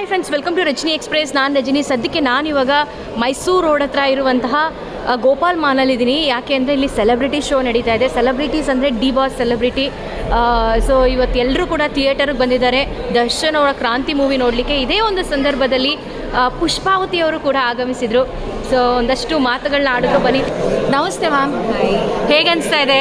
Hi friends welcome to Rajini express ನಾನು ರಜನಿ ಸದ್ಯಕ್ಕೆ ನಾನು ಇವಾಗ ಮೈಸೂರು ರೋಡ್ ಹತ್ರ ಇರುವಂತಹ ಆ, ಗೋಪಾಲ್ ಮಾನಲ್ಲಿದ್ದೀನಿ ಯಾಕೆ ಅಂದರೆ ಇಲ್ಲಿ ಸೆಲೆಬ್ರಿಟಿ ಶೋ ನಡೀತಾ ಇದೆ ಸೆಲೆಬ್ರಿಟೀಸ್ ಅಂದರೆ ಡಿ ಬಾಸ್ ಸೆಲೆಬ್ರಿಟಿ ಸೊ ಇವತ್ತು ಎಲ್ಲರೂ ಕೂಡ ಥಿಯೇಟರ್ಗೆ ಬಂದಿದ್ದಾರೆ ದರ್ಶನ್ ಅವರ ಕ್ರಾಂತಿ ಮೂವಿ ನೋಡಲಿಕ್ಕೆ ಇದೇ ಒಂದು ಸಂದರ್ಭದಲ್ಲಿ ಆ, ಪುಷ್ಪಾವತಿ ಅವರು ಕೂಡ ಆಗಮಿಸಿದರು ಸೊ ಒಂದಷ್ಟು ಮಾತುಗಳನ್ನ ಆಡಿದ್ರು ಬನ್ನಿ ನಮಸ್ತೆ ಮ್ಯಾಮ್ ಹೇಗೆ ಅನಿಸ್ತಾ ಇದೆ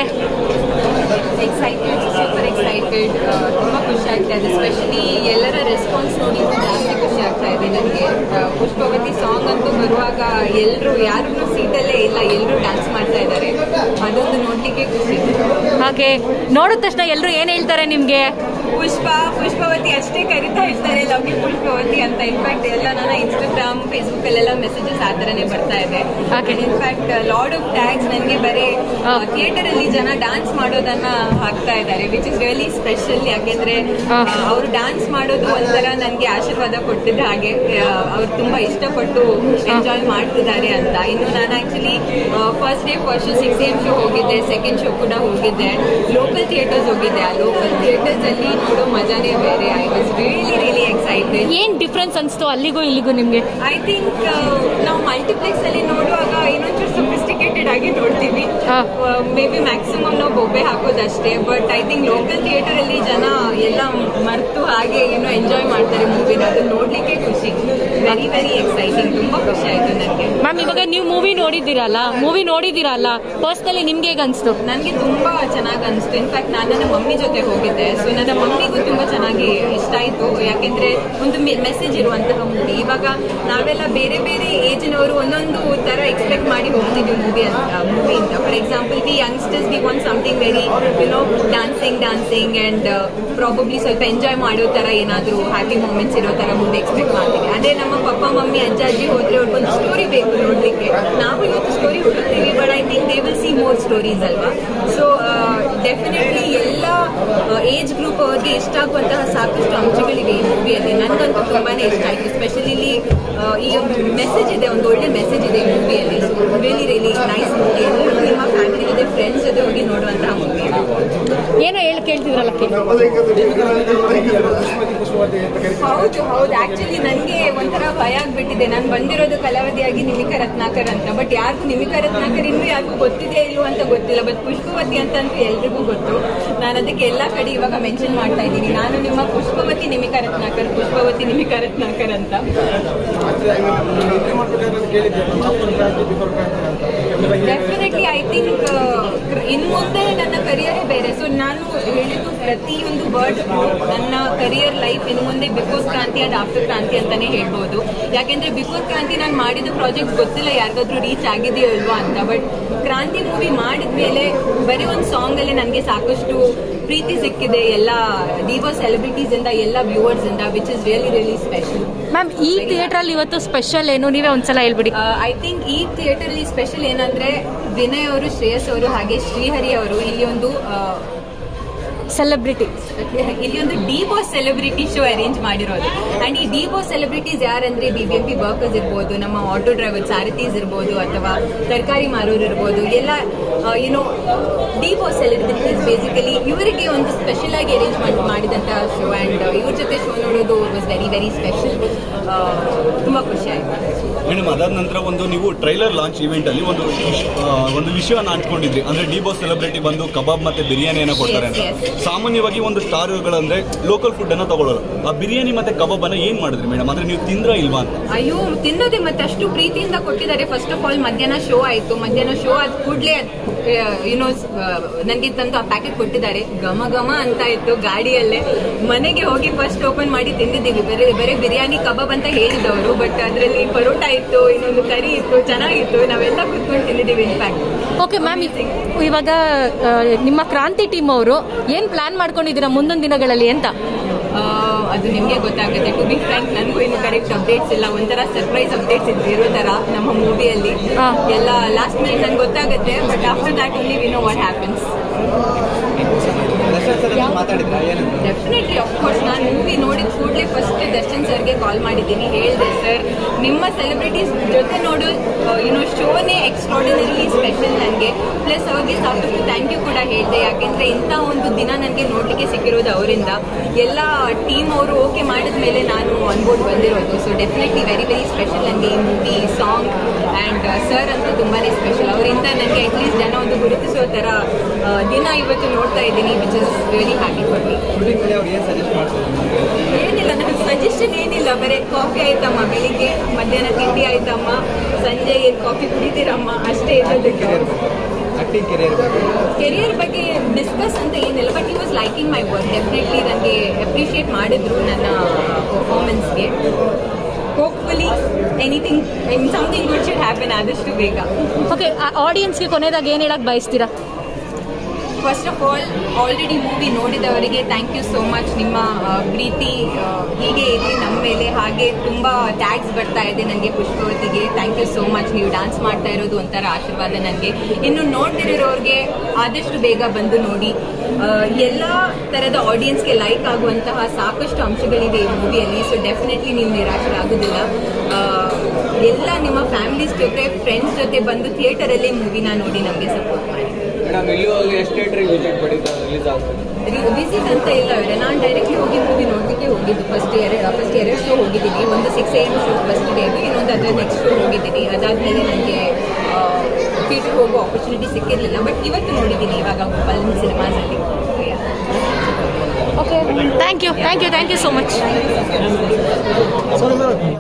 ಎಕ್ಸೈಟೆಡ್ ಸೂಪರ್ ಎಕ್ಸೈಟೆಡ್ ತುಂಬ ಖುಷಿ ಆಗ್ತಾ ಇದೆ ಸ್ಪೆಷಲಿ ಎಲ್ಲರ ರೆಸ್ಪಾನ್ಸ್ ನೋಡಿ ಜಾಸ್ತಿ ಖುಷಿ ಆಗ್ತಾ ಇದೆ ನನಗೆ ಪುಷ್ಪವತಿ ಸಾಂಗ್ ಅಂತೂ ಬರುವಾಗ ಎಲ್ಲರೂ ಯಾರೂ ಸೀಟಲ್ಲೇ ಇಲ್ಲ ಎಲ್ಲರೂ ಡ್ಯಾನ್ಸ್ ಮಾಡ್ತಾ ಇದ್ದಾರೆ ಅದೊಂದು ನೋಡ್ಲಿಕ್ಕೆ ಖುಷಿ ಹಾಗೆ ನೋಡಿದ ತಕ್ಷಣ ಎಲ್ಲರೂ ಏನು ಹೇಳ್ತಾರೆ ನಿಮಗೆ ಪುಷ್ಪ ಪುಷ್ಪವತಿ ಅಷ್ಟೇ ಕರಿತಾ ಇರ್ತಾರೆ ಲವ್ ಯು ಪುಷ್ಪವತಿ ಅಂತ ಇನ್ಫ್ಯಾಕ್ಟ್ ಎಲ್ಲ ನನ್ನ ಇನ್ಸ್ಟಾಗ್ರಾಮ್ ಫೇಸ್ಬುಕ್ ಅಲ್ಲೆಲ್ಲ ಮೆಸೇಜಸ್ ಆ ಥರನೇ ಬರ್ತಾ ಇದೆ Okay. In fact lord of tags ನನಗೆ ಬರೀ Ah. ಥಿಯೇಟರ್ ಅಲ್ಲಿ ಜನ ಡ್ಯಾನ್ಸ್ ಮಾಡೋದನ್ನ ಹಾಕ್ತಾ ಇದ್ದಾರೆ ವಿಚ್ ಇಸ್ ರಿಯಲಿ ಸ್ಪೆಷಲ್ ಯಾಕೆಂದ್ರೆ Ah. ಅವರು ಡ್ಯಾನ್ಸ್ ಮಾಡೋದು ಒಂಥರ ನನಗೆ ಆಶೀರ್ವಾದ ಕೊಟ್ಟಿದ್ದ ಹಾಗೆ ಅವ್ರು ತುಂಬಾ ಇಷ್ಟಪಟ್ಟು ಎಂಜಾಯ್ ಮಾಡ್ತಿದ್ದಾರೆ ಅಂತ ಇನ್ನು ನಾನು actually first day first show six M show ಹೋಗಿದ್ದೆ ಸೆಕೆಂಡ್ ಶೋ ಕೂಡ ಹೋಗಿದ್ದೆ ಲೋಕಲ್ ಥಿಯೇಟರ್ಸ್ ಹೋಗಿದ್ದೆ ಆ ಲೋಕಲ್ ಥಿಯೇಟರ್ಸ್ ಅಲ್ಲಿ ನೋಡೋ ಮಜಾನೇ ಬೇರೆ I was really really excited ಏನು ಡಿಫ್ರೆನ್ಸ್ ಅನಿಸ್ತು ಅಲ್ಲಿಗೂ ಇಲ್ಲಿಗೂ ನಿಮಗೆ ಐ ಥಿಂಕ್ ನಾವು ಮಲ್ಟಿಪ್ಲೆಕ್ಸ್ ಅಲ್ಲಿ ನೋಡುವಾಗ ಇನ್ನೊಂಚೂರು ಸೊಫಿಸ್ಟಿಕೇಟೆಡ್ ಆಗಿ ನೋಡ್ತೀವಿ ಹಾ. ಮೇ ಬಿ ಮ್ಯಾಕ್ಸಿಮಮ್ ನಾವು ಬೊಬ್ಬೆ ಹಾಕೋದಷ್ಟೇ but I think local theatre ಅಲ್ಲಿ ಜನ ಎಲ್ಲ ಮರ್ತು ಹಾಗೆ ಏನೋ ಎಂಜಾಯ್ ಮಾಡ್ತಾರೆ ಮೂವಿನ ಅದು ನೋಡ್ಲಿಕ್ಕೆ ಖುಷಿ ವೆರಿ ವೆರಿ ಎಕ್ಸೈಟಿಂಗ್ ತುಂಬಾ ಖುಷಿ ಆಯ್ತು ನನಗೆ ಮ್ಯಾಮ್ ಇವಾಗ ನೀವು ಮೂವಿ ನೋಡಿದ್ದೀರಲ್ಲ ಮೂವಿ ನೋಡಿದ್ದೀರಲ್ಲ ಪರ್ಸ್ನಲಿ ನಿಮ್ಗೆ ಹೇಗೆ ಅನಿಸ್ತು ನನಗೆ ತುಂಬಾ ಚೆನ್ನಾಗಿ ಅನಿಸ್ತು ಇನ್ಫ್ಯಾಕ್ಟ್ ನಾನು ನನ್ನ ಮಮ್ಮಿ ಜೊತೆ ಹೋಗಿದ್ದೆ ಸೊ ನನ್ನ ಮಮ್ಮಿಗೂ ತುಂಬಾ ಚೆನ್ನಾಗಿ ಇಷ್ಟ ಆಯ್ತು ಯಾಕೆಂದ್ರೆ ಒಂದು ಮೆಸೇಜ್ ಇರುವಂತಹ ಮೂವಿ ಇವಾಗ ನಾವೆಲ್ಲ ಬೇರೆ ಬೇರೆ ಏಜ್ನವರು ಒಂದೊಂದು ತರ ಎಕ್ಸ್ಪೆಕ್ಟ್ ಮಾಡಿ ಹೋಗ್ತಿದ್ವಿ ಮೂವಿ ಮೂವಿಯಿಂದ for example we youngsters we want something very you know dancing dancing and probably ಸ್ವಲ್ಪ ಎಂಜಾಯ್ ಮಾಡೋ ತರ ಏನಾದರೂ ಹ್ಯಾಪಿ ಮೂಮೆಂಟ್ಸ್ ಇರೋ ತರ ಮೂವಿ ಎಕ್ಸ್ಪೆಕ್ಟ್ ಮಾಡ್ತೀವಿ ಅದೇ ನಮ್ಮ ಪಪ್ಪ ಮಮ್ಮಿ ಅಜ್ಜ ಅಜ್ಜಿ ಹೋದ್ರೆ ಅವ್ರಿಗೊಂದು ಸ್ಟೋರಿ ಬೇಕು ನೋಡ್ಲಿಕ್ಕೆ ನಾವು ಇವತ್ತು ಸ್ಟೋರಿ ಹುಡುಕ್ತೀವಿ but I think they will see more stories ಅಲ್ವಾ ಸೊ ಡೆಫಿನೆಟ್ಲಿ ಎಲ್ಲ ಏಜ್ ಗ್ರೂಪ್ ಅವ್ರಿಗೆ ಇಷ್ಟ ಆಗುವಂತಹ ಸಾಕಷ್ಟು ಅಂಶಗಳಿವೆ ಈ ಮೂವಿಯಲ್ಲಿ ನನಗಂತೂ ತುಂಬಾನೇ ಇಷ್ಟ ಆಯ್ತು ಸ್ಪೆಷಲಿ ಇಲ್ಲಿ ಆ, ಈ ಒಂದು ಮೆಸೇಜ್ ಇದೆ ಒಂದು ಒಳ್ಳೆ ಮೆಸೇಜ್ ಇದೆ ಈ ಮೂವಿಯಲ್ಲಿ so really really nice movie ಎಲ್ಲರೂ ನಿಮ್ಮ ಫ್ಯಾಮಿಲಿ ಜೊತೆ ಫ್ರೆಂಡ್ಸ್ ಜೊತೆ ಹೋಗಿ ನೋಡುವಂತಹ ಮೂವಿ ಏನೋ ಹೇಳಿ ಕೇಳ್ತಿದ್ರಲ್ಲ ಕೇಳಿ ಹೌದು ಹೌದು ಆಕ್ಚುಲಿ ನನಗೆ ಒಂಥರ ಭಯ ಆಗ್ಬಿಟ್ಟಿದೆ ನಾನು ಬಂದಿರೋದು ಕಲಾವಧಿಯಾಗಿ ನಿಮಿಕ ರತ್ನಾಕರ್ ಅಂತ ಬಟ್ ಯಾರಿಗೂ ನಿಮಿಕ ರತ್ನಾಕರ್ ಇನ್ನೂ ಯಾರಿಗೂ ಗೊತ್ತಿದೆ ಇಲ್ವೋ ಅಂತ ಗೊತ್ತಿಲ್ಲ ಬಟ್ ಪುಷ್ಪವತಿ ಅಂತಂತೂ ಎಲ್ರಿಗೂ ಗೊತ್ತು ನಾನು ಅದಕ್ಕೆ ಎಲ್ಲ ಕಡೆ ಇವಾಗ ಮೆನ್ಷನ್ ಮಾಡ್ತಾ ಇದ್ದೀನಿ ನಾನು ನಿಮ್ಮ ಪುಷ್ಪವತಿ ನಿಮಿಕ ರತ್ನಾಕರ್ ಪುಷ್ಪವತಿ ನಿಮಿಕ ರತ್ನಾಕರ್ ಅಂತ ಡೆಫಿನೆಟ್ಲಿ ಐ ಥಿಂಕ್ ಇನ್ ಮುಂದೆ ನನ್ನ ಕರಿಯರೇ ಬೇರೆ ಸೊ ನಾನು ಹೇಳಿದ್ದು ಪ್ರತಿಯೊಂದು ವರ್ಡ್ ನನ್ನ ಕರಿಯರ್ ಲೈಫ್ ಇನ್ನು ಮುಂದೆ ಬಿಫೋರ್ ಕ್ರಾಂತಿ ಅಂಡ್ ಆಫ್ಟರ್ ಕ್ರಾಂತಿ ಅಂತಾನೆ ಹೇಳ್ಬೋದು ಯಾಕೆಂದ್ರೆ ಬಿಫೋರ್ ಕ್ರಾಂತಿ ನಾನು ಮಾಡಿದ ಪ್ರಾಜೆಕ್ಟ್ ಗೊತ್ತಿಲ್ಲ ಯಾರಿಗಾದ್ರೂ ರೀಚ್ ಆಗಿದೆಯೋ ಇಲ್ವಾ ಅಂತ ಬಟ್ ಕ್ರಾಂತಿ ಮೂವಿ ಮಾಡಿದ್ಮೇಲೆ ಬರೀ ಒಂದು ಸಾಂಗ್ ಅಲ್ಲಿ ನನಗೆ ಸಾಕಷ್ಟು ಪ್ರೀತಿ ಸಿಕ್ಕಿದೆ ಎಲ್ಲ ಡಿವೋ ಸೆಲೆಬ್ರಿಟೀಸ್ ಇಂದ ಎಲ್ಲ ವ್ಯೂವರ್ಸ್ ಇಂದ which is really really special ma'am ಈ ಥಿಯೇಟ್ರಲ್ಲಿ ಇವತ್ತು ಸ್ಪೆಷಲ್ ಏನು ನೀವೇ ಒಂದ್ಸಲ ಹೇಳ್ಬಿಡಿ ಐ ಥಿಂಕ್ ಈ ಥಿಯೇಟರ್ ಅಲ್ಲಿ ಸ್ಪೆಷಲ್ ಏನಂದ್ರೆ ವಿನಯ್ ಅವರು ಶ್ರೇಯಸ್ ಅವರು ಹಾಗೆ ಶ್ರೀಹರಿ ಅವರು ಇಲ್ಲಿ ಒಂದು ಆ, ಸೆಲೆಬ್ರಿಟಿ ಇಲ್ಲಿ ಒಂದು D boss celebrity show arrange ಮಾಡಿರೋದು ಅಂಡ್ ಈ ಡಿ ಬಾಸ್ ಸೆಲೆಬ್ರಿಟೀಸ್ ಯಾರಂದ್ರೆ B B M P workers ಇರ್ಬೋದು ನಮ್ಮ ಆಟೋ ಡ್ರೈವರ್ ಸಾರಥೀಸ್ ಇರ್ಬೋದು ಅಥವಾ ತರಕಾರಿ ಮಾರೋರು ಇರ್ಬೋದು ಎಲ್ಲ you know D boss celebrities basically ಇವರಿಗೆ ಒಂದು ಸ್ಪೆಷಲ್ ಆಗಿ ಅರೇಂಜ್ಮೆಂಟ್ ಮಾಡಿದಂತಹ ಶೋ ಅಂಡ್ ಇವ್ರ ಜೊತೆ ಶೋ ನೋಡೋದು ವಾಸ್ ವೆರಿ ವೆರಿ ಸ್ಪೆಷಲ್ ತುಂಬಾ ಖುಷಿ ಆಯ್ತು ಮೇಡಮ್ ಅದಾದ ನಂತರ ಒಂದು ನೀವು ಟ್ರೈಲರ್ ಲಾಂಚ್ ಇವೆಂಟ್ ಅಲ್ಲಿ ಒಂದು ವಿಷ್- ಆ, ಒಂದು ವಿಷಯವನ್ನ ಅಂಟ್ಕೊಂಡಿದ್ರಿ ಅಂದ್ರೆ ಡಿ ಬಾಸ್ ಸೆಲೆಬ್ರಿಟಿ ಬಂದು ಕಬಾಬ್ ಮತ್ತೆ ಬಿರಿಯಾನಿಯನ್ನ ಕೊಡ್ತಾರೆ ಅಂತ Yes, yes. ಸಾಮಾನ್ಯವಾಗಿ ಒಂದು ಸ್ಟಾರ್ಗಳಂದ್ರೆ ಲೋಕಲ್ ಫುಡ್ ಅನ್ನ ತಗೊಳ್ಳೋರು ಆ ಬಿರಿಯಾನಿ ಮತ್ತೆ ಕಬಾಬ್ ಅನ್ನ ಏನ್ ಮಾಡಿದ್ರಿ ಮೇಡಮ್ ಅಂದ್ರೆ ನೀವು ತಿಂದ್ರ ಇಲ್ವಾ ಅಂತ ಅಯ್ಯೋ ತಿನ್ನೋದೆ ಮತ್ತೆ ಅಷ್ಟು ಪ್ರೀತಿಯಿಂದ ಕೊಟ್ಟಿದ್ದಾರೆ ಫಸ್ಟ್ ಆಫ್ ಆಲ್ ಮಧ್ಯಾಹ್ನ ಶೋ ಆಯ್ತು ಮಧ್ಯಾಹ್ನ ಶೋ ಆದ ಕೂಡಲೇ ಯುನೋ ನನಗೆ ತಂದು ಆ ಪ್ಯಾಕೆಟ್ ಕೊಟ್ಟಿದ್ದಾರೆ ಘಮ ಘಮ ಅಂತ ಇತ್ತು ಗಾಡಿಯಲ್ಲೇ ಮನೆಗೆ ಹೋಗಿ ಫಸ್ಟ್ ಓಪನ್ ಮಾಡಿ ತಿಂದಿದ್ದೀವಿ ಬರೀ ಬರೀ ಬಿರಿಯಾನಿ ಕಬಾಬ್ ಅಂತ ಹೇಳಿದವರು ಬಟ್ ಅದರಲ್ಲಿ ಪರೋಟ ಇತ್ತು ಇನ್ನೊಂದು ಕರಿ ಇತ್ತು ಚೆನ್ನಾಗಿತ್ತು ನಾವೆಲ್ಲ ಕುತ್ಕೊಂಡು ತಿಂದಿದ್ದೀವಿ ಇನ್ಫ್ಯಾಕ್ಟ್ ಓಕೆ ಮ್ಯಾಮ್ ಇವಾಗ ಆ, ನಿಮ್ಮ ಕ್ರಾಂತಿ ಟೀಮ್ ಅವರು ಏನು ಪ್ಲಾನ್ ಮಾಡ್ಕೊಂಡಿದ್ದೀರಾ ಮುಂದೊಂದು ದಿನಗಳಲ್ಲಿ ಅಂತ ಆ, ಅದು ನಿಮಗೆ ಗೊತ್ತಾಗುತ್ತೆ ಟು ಬಿ ಫ್ರ್ಯಾಂಕ್ ನನಗೂ ಇನ್ನು ಕರೆಕ್ಟ್ ಅಪ್ಡೇಟ್ಸ್ ಇಲ್ಲ ಒಂಥರ ಸರ್ಪ್ರೈಸ್ ಅಪ್ಡೇಟ್ಸ್ ಇದ್ದು ಇರೋ ತರ ನಮ್ಮ ಮೂವಿಯಲ್ಲಿ ಹಾ. ಎಲ್ಲ ಲಾಸ್ಟ್ ಮಿನಿಟ್ ನಂಗೆ ಗೊತ್ತಾಗುತ್ತೆ but after that only we know what happens definitely course ನಾನು ಮೂವಿ ನೋಡಿದ ಕೂಡಲೇ ಫಸ್ಟ್ ದರ್ಶನ್ ಸರ್ಗೆ ಕಾಲ್ ಮಾಡಿದ್ದೀನಿ ಹೇಳಿದೆ ಸರ್ ನಿಮ್ಮ ಸೆಲೆಬ್ರಿಟೀಸ್ ಜೊತೆ ನೋಡೋ ಯುನೋ ಶೋನೇ ಎಕ್ಸ್ಟ್ರಾಡಿನರಿ ಸ್ಪೆಷಲ್ ನನಗೆ ಪ್ಲಸ್ ಅವ್ರಿಗೆ ಸಾಕಷ್ಟು ಥ್ಯಾಂಕ್ ಯು ಕೂಡ ಹೇಳಿದೆ ಯಾಕೆಂದ್ರೆ ಇಂಥ ಒಂದು ದಿನ ನನಗೆ ನೋಡ್ಲಿಕ್ಕೆ ಸಿಕ್ಕಿರೋದು ಅವರಿಂದ ಎಲ್ಲ ಟೀಮ್ ಅವರು ಓಕೆ ಮಾಡಿದ ಮೇಲೆ ನಾನು ಅವಾರ್ಡ್ ಬಂದಿರೋದು so definitely very very special ನನಗೆ ಈ ಮೂವಿ ಸಾಂಗ್ ಆ್ಯಂಡ್ ಸರ್ ಅಂತೂ ತುಂಬಾ ಸ್ಪೆಷಲ್ ಅವರಿಂದ ನನಗೆ ಅಟ್ಲೀಸ್ಟ್ ಜನ ಒಂದು ಗುರುತಿಸೋ ಥರ ಆ, ದಿನ ಇವತ್ತು ನೋಡ್ತಾ ಇದ್ದೀನಿ which is very happy for me shooting ಮೇಲೆ ಅವ್ರು ಏನು ಸಜೆಸ್ಟ್ ಮಾಡ್ತಾರೆ ಏನಿಲ್ಲ ನನ್ನ ಸಜೆಷನ್ ಏನಿಲ್ಲ ಬರೀ ಕಾಫಿ ಆಯ್ತಮ್ಮ ಬೆಳಿಗ್ಗೆ ಮಧ್ಯಾಹ್ನ ತಿಂಡಿ ಆಯ್ತಮ್ಮ ಸಂಜೆ ಏನು ಕಾಫಿ ಕುಡಿತೀರಮ್ಮ ಅಷ್ಟೇ ಇರೋದಕ್ಕೆ ಆಕ್ಟಿಂಗ್ ಕೆರಿಯರ್ ಬಗ್ಗೆ ಕೆರಿಯರ್ ಬಗ್ಗೆ ಡಿಸ್ಕಸ್ ಅಂತ ಏನಿಲ್ಲ ಬಟ್ ಈ was liking my work definitely ನನಗೆ ಅಪ್ರಿಷಿಯೇಟ್ ಮಾಡಿದ್ರು ನನ್ನ ಪರ್ಫಾರ್ಮೆನ್ಸ್ಗೆ hopefully anything something good should happen ಆದಷ್ಟು ಬೇಗ ಓಕೆ ಆಡಿಯನ್ಸ್ಗೆ ಕೊನೆಯದಾಗಿ ಏನು ಹೇಳಕ್ಕೆ ಬಯಸ್ತೀರಾ first of all already movie ನೋಡಿದವರಿಗೆ ಥ್ಯಾಂಕ್ ಯು ಸೋ ಮಚ್ ನಿಮ್ಮ ಆ, ಪ್ರೀತಿ ಆ, ಹೀಗೆ ಇರಲಿ ನಮ್ಮ ಮೇಲೆ ಹಾಗೆ ತುಂಬ ಟ್ಯಾಗ್ಸ್ ಬರ್ತಾ ಇದೆ ನನಗೆ ಪುಷ್ಪವತಿಗೆ ಥ್ಯಾಂಕ್ ಯು ಸೋ ಮಚ್ ನೀವು ಡಾನ್ಸ್ ಮಾಡ್ತಾ ಇರೋದು ಒಂಥರ ಆಶೀರ್ವಾದ ನನಗೆ ಇನ್ನು ನೋಡ್ತಿರೋರಿಗೆ ಆದಷ್ಟು ಬೇಗ ಬಂದು ನೋಡಿ ಆ, ಎಲ್ಲ ಥರದ ಆಡಿಯನ್ಸ್ಗೆ ಲೈಕ್ ಆಗುವಂತಹ ಸಾಕಷ್ಟು ಅಂಶಗಳಿದೆ ಈ ಮೂವಿಯಲ್ಲಿ ಸೊ ಡೆಫಿನೆಟ್ಲಿ ನೀವು ನಿರಾಶರಾಗೋದಿಲ್ಲ ಆ, ಎಲ್ಲ ನಿಮ್ಮ ಫ್ಯಾಮಿಲೀಸ್ ಜೊತೆ ಫ್ರೆಂಡ್ಸ್ ಜೊತೆ ಬಂದು ಥಿಯೇಟರಲ್ಲೇ ಮೂವಿನ ನೋಡಿ ನಮಗೆ ಸಪೋರ್ಟ್ ಮಾಡಿ ಮೇಡಮ್ ಇಲ್ಲಿವರೆಗೂ ಎಷ್ಟು ಥಿಯೇಟ್ರಿಗೆ ವಿಸಿಟ್ ಮಾಡಿದ್ದು ರಿಲೀಸ್ ಆಗ್ತದೆ ವಿಸಿಟ್ ಅಂತ ಇಲ್ಲ ಅವರೇ ನಾನು ಡೈರೆಕ್ಟ್ಲಿ ಹೋಗಿ ಮೂವಿ ನೋಡಲಿಕ್ಕೆ ಹೋಗಿದ್ದು ಫಸ್ಟ್ ಎರಡು ಫಸ್ಟ್ ಎರಡು ಶೋ ಹೋಗಿದ್ದೀನಿ ಒಂದು six A M show first ಡೇದು ಇನ್ನೊಂದು ಅದರ ನೆಕ್ಸ್ಟ್ ಶೋ ಹೋಗಿದ್ದೀನಿ ಅದಾದಮೇಲೆ ನನಗೆ ಥಿಯೇಟರ್ ಹೋಗೋ ಆಪರ್ಚುನಿಟಿ ಸಿಕ್ಕಿರಲಿಲ್ಲ ಬಟ್ ಇವತ್ತು ನೋಡಿದ್ದೀನಿ ಇವಾಗ ಗೋಪಾಲ್ ಸಿನಿಮಾಸಲ್ಲಿ okay thank you thank you thank you so much